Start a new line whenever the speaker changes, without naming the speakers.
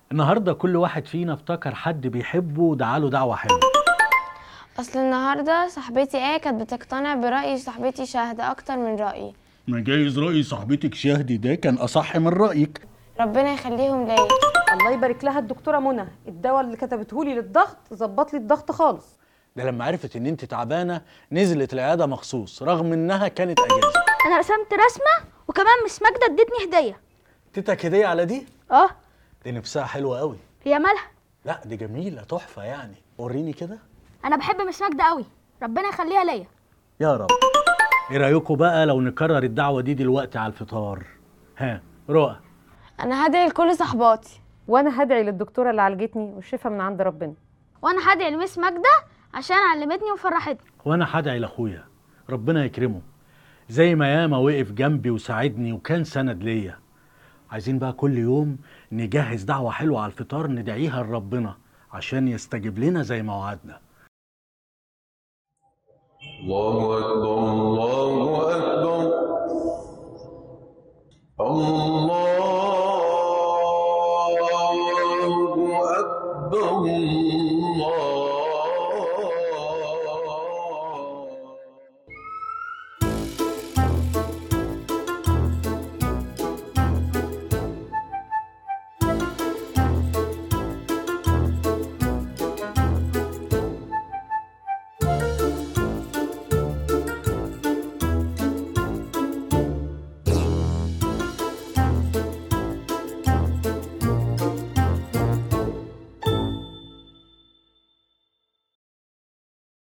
النهارده كل واحد فينا افتكر حد بيحبه ودعاله دعوه حلوه
اصل النهارده صاحبتي ايه كانت بتقتنع براي صاحبتي شهد اكتر من رايي
ما جايز راي صاحبتك شهدي ده كان اصح من رايك
ربنا يخليهم ليا
الله يبارك لها الدكتوره منى الدواء اللي كتبته لي للضغط ظبط لي الضغط خالص
ده لما عرفت ان انت تعبانه نزلت العياده مخصوص رغم انها كانت اجازه
انا رسمت رسمه وكمان مس ماجده ادتني هديه
تتك هديه على دي
اه
دي نفسها حلوه قوي
هي مالها
لا دي جميله تحفه يعني وريني كده
انا بحب مس ماجده قوي ربنا يخليها ليا
يا رب ايه رايكم بقى لو نكرر الدعوه دي دلوقتي على الفطار ها رؤى
انا هدعي لكل صحباتي
وانا هدعي للدكتوره اللي عالجتني والشفاء من عند ربنا
وانا هدعي لمس ماجده عشان علمتني وفرحتني
وانا هدعي لاخويا ربنا يكرمه زي ما ياما وقف جنبي وساعدني وكان سند ليا عايزين بقى كل يوم نجهز دعوة حلوة على الفطار ندعيها لربنا عشان يستجيب لنا زي ما وعدنا
الله أكبر الله أكبر الله أكبر الله